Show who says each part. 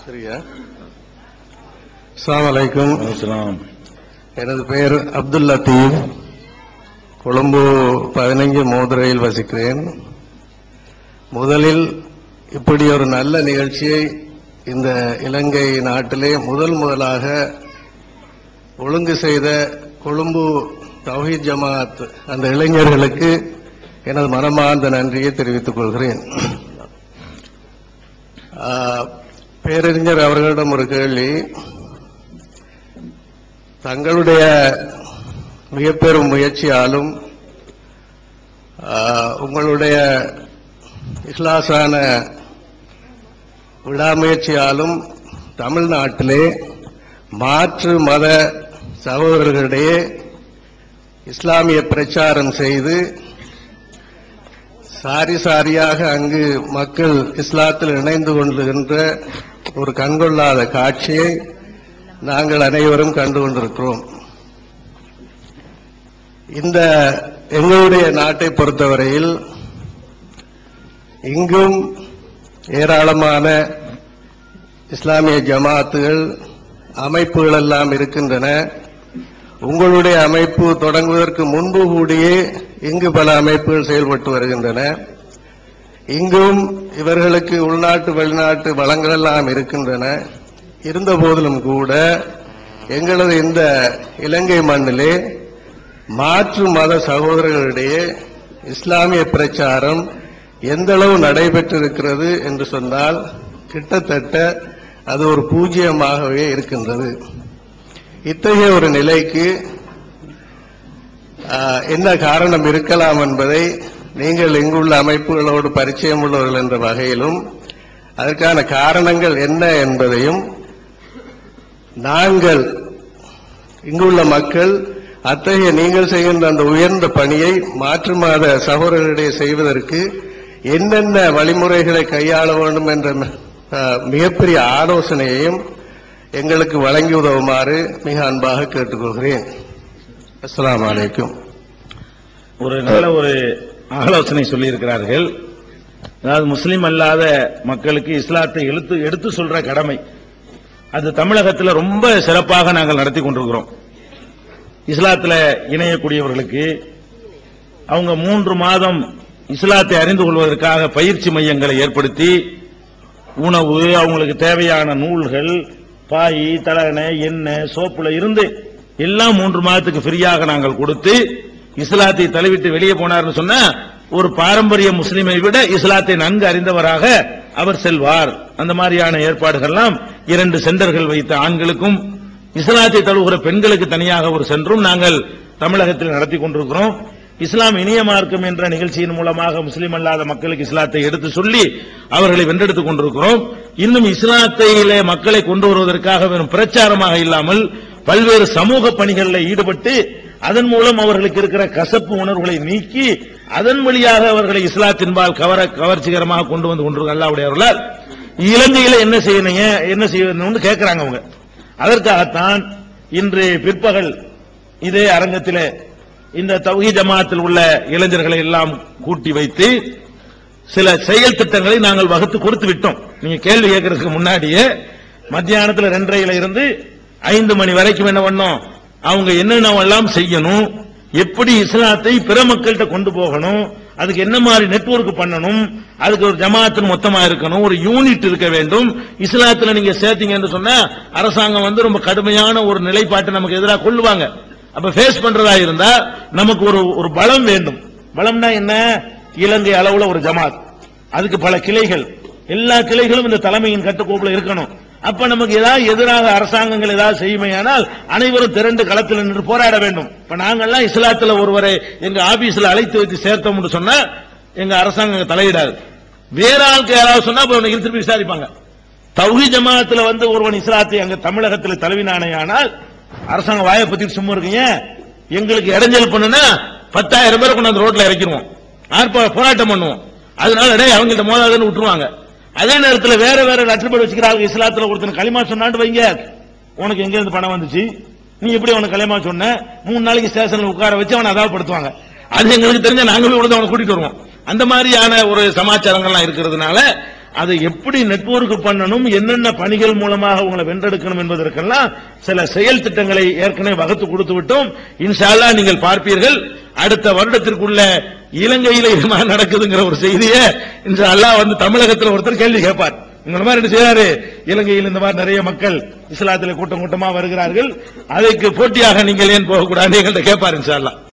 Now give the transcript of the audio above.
Speaker 1: சரியா அஸ்ஸலாமு அலைக்கும்
Speaker 2: அஸ்ஸலாம்
Speaker 1: எனது பெயர் அப்துல் லத்தீப் கொழும்பு பதினைஞ்சு மோதுரையில் வசிக்கிறேன் முதலில் இப்படி ஒரு நல்ல நிகழ்ச்சியை இந்த இலங்கை நாட்டிலே முதல் முதலாக ஒழுங்கு செய்த கொழும்பு தௌஹீத் ஜமாத் அந்த இளைஞர்களுக்கு எனது மனமார்ந்த நன்றியை தெரிவித்துக் கொள்கிறேன் ஆ, பேரறிஞர் அவர்களிடம் ஒரு கேள்வி தங்களுடைய மிக பெரும் முயற்சியாலும் ஆ, உங்களுடைய இஹ்லாஸான விடாமுயற்சியாலும் தமிழ்நாட்டிலே மாற்று மத சகோதரர்களிடையே இஸ்லாமிய பிரச்சாரம் செய்து சாரி சாரியாக அங்கு மக்கள் இஸ்லாத்தில் இணைந்து கொள்ளுகின்ற ஒரு கண்கொள்ளாத காட்சியை நாங்கள் அனைவரும் கண்டு கொண்டிருக்கிறோம் இந்த எங்களுடைய நாட்டை பொறுத்தவரையில் இங்கும் ஏராளமான இஸ்லாமிய ஜமாத்துகள் அமைப்புகள் எல்லாம் இருக்கின்றன உங்களுடைய அமைப்பு தொடங்குவதற்கு முன்பு கூடியே இங்கு பல அமைப்புகள் செயல்பட்டு வருகின்றன இங்கும் இவர்களுக்கு உள்நாட்டு வெளிநாட்டு வளங்கள் எல்லாம் இருக்கின்றன இருந்த போதிலும் கூட எங்களது இந்த இலங்கை மண்ணிலே மாற்று மத சகோதரர்களிடையே இஸ்லாமிய பிரச்சாரம் எந்த அளவு நடைபெற்றிருக்கிறது என்று சொன்னால் கிட்டத்தட்ட அது ஒரு பூஜ்ஜியமாகவே இருக்கின்றது இத்தகைய ஒரு நிலைக்கு ஆஹ், என்ன காரணம் இருக்கலாம் என்பதை நீங்கள் இங்குள்ள அமைப்புகளோடு பரிச்சயம் உள்ளவர்கள் என்ற வகையிலும் அதற்கான காரணங்கள் என்ன என்பதையும் நாங்கள் இங்குள்ள மக்கள் அத்தகைய நீங்கள் செய்கின்ற அந்த உயர்ந்த பணியை மாற்று மாத சகோதரர்களிடையே செய்வதற்கு என்னென்ன வழிமுறைகளை கையாள வேண்டும் என்ற ஆஹ், மிகப்பெரிய ஆலோசனையையும் எங்களுக்கு வழங்கி உதவுமாறு மிக அன்பாக கேட்டுக்கொள்கிறேன் அஸ்ஸலாமு அலைக்கும்
Speaker 2: ஒரு நல்ல ஒரு ஆலோசனை சொல்லியிருக்கிறார்கள் அதாவது முஸ்லிம் அல்லாத மக்களுக்கு இஸ்லாத்தை எழுத்து எடுத்து சொல்ற கடமை அது தமிழகத்தில் ரொம்ப சிறப்பாக நாங்கள் நடத்தி கொண்டிருக்கிறோம் இஸ்லாத்துல இணையக்கூடியவர்களுக்கு அவங்க மூன்று மாதம் இஸ்லாத்தை அறிந்து கொள்வதற்காக பயிற்சி மையங்களை ஏற்படுத்தி உணவு அவங்களுக்கு தேவையான நூல்கள் பாய் தலகணை எண்ணெய் சோப்புல இருந்து எல்லாம் மூன்று மாதத்துக்கு ஃப்ரீயாக நாங்கள் கொடுத்து இஸ்லாத்தை தழுவிட்டு வெளியே போனார்னு சொன்னா ஒரு பாரம்பரிய முஸ்லிமை விட இஸ்லாத்தை நன்கு அறிந்தவராக அவர் செல்வார் அந்த மாதிரியான ஏற்பாடுகள்லாம் இரண்டு சென்டர்கள் வைத்த ஆண்களுக்கும் இஸ்லாத்தை தழுவுகிற பெண்களுக்கு தனியாக ஒரு சென்றும் நாங்கள் தமிழகத்தில் நடத்தி கொண்டிருக்கிறோம் இஸ்லாம் இனிய மார்க்கம் என்ற நிகழ்ச்சியின் மூலமாக முஸ்லிம் அல்லாத மக்களுக்கு இஸ்லாத்தை எடுத்து சொல்லி அவர்களை வென்றெடுத்துக் கொண்டிருக்கிறோம் இன்னும் இஸ்லாத்திலே மக்களை கொண்டு வருவதற்காக வெறும் பிரச்சாரமாக இல்லாமல் பல்வேறு சமூக பணிகளில் ஈடுபட்டு அதன் மூலம் அவர்களுக்கு இருக்கிற கசப்பு உணர்வுகளை நீக்கி அதன் வழியாக அவர்களை இஸ்லாத்தின்பால் கவர கவர்ச்சிகரமாக கொண்டு வந்து கொண்டிருக்க அல்லாவுடையவர்களால் இலங்கையில என்ன செய்யணுங்க என்ன செய்யணும்னு கேட்கிறாங்க அவங்க அதற்காகத்தான் இன்று பிற்பகல் இதே அரங்கத்திலே இந்த தௌஹி ஜமாத்தில் உள்ள இளைஞர்களை எல்லாம் கூட்டி வைத்து சில செயல் திட்டங்களை நாங்கள் வகுத்து கொடுத்து விட்டோம் நீங்க கேள்வி கேட்கறதுக்கு முன்னாடியே மத்தியானத்துல ரெண்டரையில இருந்து ஐந்து மணி வரைக்கும் என்ன பண்ணோம் அவங்க என்னென்னவெல்லாம் செய்யணும் எப்படி இஸ்லாத்தை பிற மக்கள்கிட்ட கொண்டு போகணும் அதுக்கு என்ன மாதிரி நெட்வொர்க் பண்ணணும் அதுக்கு ஒரு ஜமாத்தின் மொத்தமா இருக்கணும் ஒரு யூனிட் இருக்க வேண்டும் இஸ்லாத்துல நீங்க சேர்த்தீங்கன்னு சொன்னா அரசாங்கம் வந்து ரொம்ப கடுமையான ஒரு நிலைப்பாட்டை நமக்கு எதிராக கொள்ளுவாங்க அப்ப ஃபேஸ் பண்றதா இருந்தா நமக்கு ஒரு ஒரு பலம் வேண்டும் பலம்னா என்ன இலங்கை அளவுல ஒரு ஜமாத் அதுக்கு பல கிளைகள் எல்லா கிளைகளும் இந்த தலைமையின் கட்டுக்கோப்புல இருக்கணும் அப்ப நமக்கு ஏதாவது எதிராக அரசாங்கங்கள் ஏதாவது செய்யுமையானால் அனைவரும் திரண்டு களத்தில் நின்று போராட வேண்டும் இப்ப நாங்கெல்லாம் இஸ்லாத்துல ஒருவரை எங்க ஆபீஸ்ல அழைத்து வைத்து சேர்த்தோம்னு சொன்னா எங்க அரசாங்கம் தலையிடாது வேற ஆளுக்கு யாராவது சொன்னா அப்ப அவனை திருப்பி விசாரிப்பாங்க தௌஹி ஜமாத்துல வந்து ஒருவன் இஸ்லாத்தை அங்க தமிழகத்தில் தழுவினானேயானால் அரசாங்கம் வாயை பத்தி சும்மா இருக்கீங்க எங்களுக்கு இடைஞ்சல் பண்ணுனா பத்தாயிரம் பேரை கொண்டு அந்த ரோட்ல இறக்கிடுவோம் ஆர்ப்பா போராட்டம் பண்ணுவோம் அதனால டேய் அவங்கள்ட்ட மோதாதுன்னு விட்டுருவாங்க அதே நேரத்தில் வேற வேற லட்சப்படி வச்சுக்கிறாங்க இஸ்லாத்துல ஒருத்தன் களிமா சொன்னான்னு வைங்க உனக்கு எங்க இருந்து பணம் வந்துச்சு நீ எப்படி அவனுக்கு களிமா சொன்ன மூணு நாளைக்கு ஸ்டேஷன்ல உட்கார வச்சு அவனை அதாவப்படுத்துவாங்க அது எங்களுக்கு தெரிஞ்ச நாங்க போய் உடனே அவனை கூட்டிட்டு வருவோம் அந்த மாதிரியான ஒரு சமாச்சாரங்கள்லாம் இருக்கிறதுனால அதை எப்படி நெட்வொர்க் பண்ணணும் என்னென்ன பணிகள் மூலமாக உங்களை வென்றெடுக்கணும் என்பதற்கெல்லாம் சில செயல் திட்டங்களை ஏற்கனவே வகுத்து கொடுத்து விட்டோம் இன்ஷா அல்லாஹ் நீங்கள் பார்ப்பீர்கள் அடுத்த வருடத்திற்குள்ள இலங்கையில இது மாதிரி நடக்குதுங்கிற ஒரு செய்தியை இன்ஷா அல்லாஹ் வந்து தமிழகத்தில் ஒருத்தர் கேள்வி கேட்பார் உங்களை மாதிரி என்ன செய்யறாரு இலங்கையில் இந்த மாதிரி நிறைய மக்கள் இஸ்லாத்தில் கூட்டம் கூட்டமா வருகிறார்கள் அதற்கு போட்டியாக நீங்கள் ஏன் போகக்கூடாது எங்கள்கிட்ட கேட்பார் இன்ஷா அல்லாஹ்